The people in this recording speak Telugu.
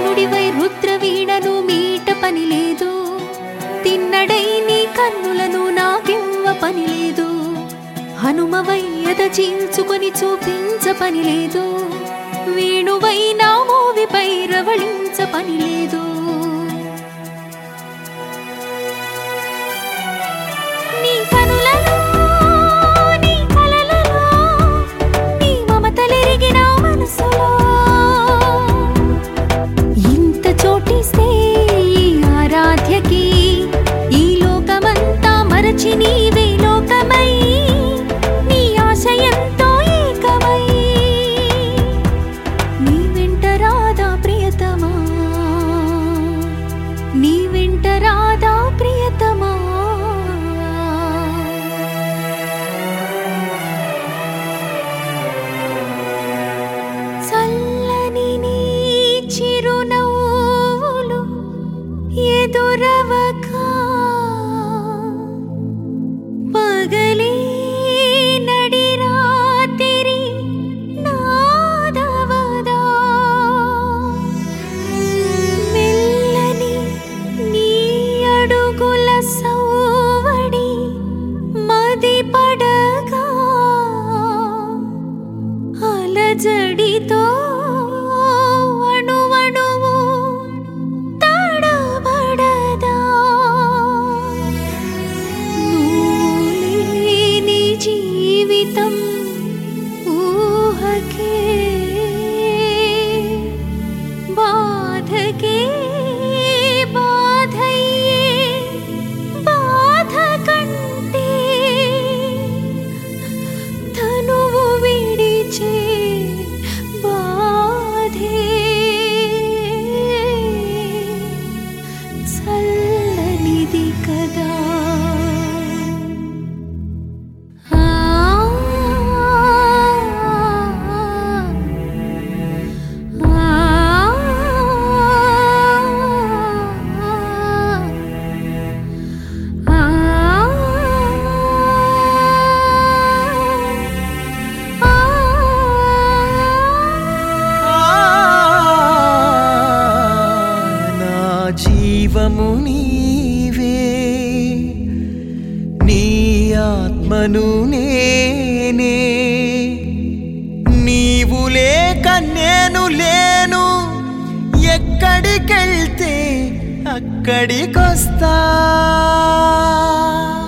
ఘనుడివై రుద్రవీణను మీట పని లేదు తిన్నడై నీ కన్నులను నాకివ్వ పని లేదు హనుమవై ఎద చీల్చుకొని చూపించ పని లేదు వేణువై నా మోవిపై రవళించ పని లేదు నీ కనులలో నీ కలలలో నీ మమతలెరిగిన మనసులో ఇంత చోటిస్తే ఈ ఆరాధ్యకి ఈ లోకమంతా మరచి నీవే లోకమై నీ ఆశయంతో ఏకమై నీ వెంట రాధా ప్రియతమా నీ వెంట రాధా ప్రియతమా చల్లని నీ చిరునవ్వులు ఎదురవగా పగలే నడి రాత్రి నాదవదా మెల్లని నీ అడుగుల సౌవడి మది పడగా అలజడితో అణువణువు తడబడదా నువ్వులేని జీవితం ఊహకే బాధకే బాధయ్యే బాధ కంటే తనువు విడిచే బాధే చల్లనిది కదా ఆ నా జీవము నీవే నీ ఆత్మను నేనే నీవు లేక నేను లేను ఎక్కడికెళ్తే అక్కడికొస్తా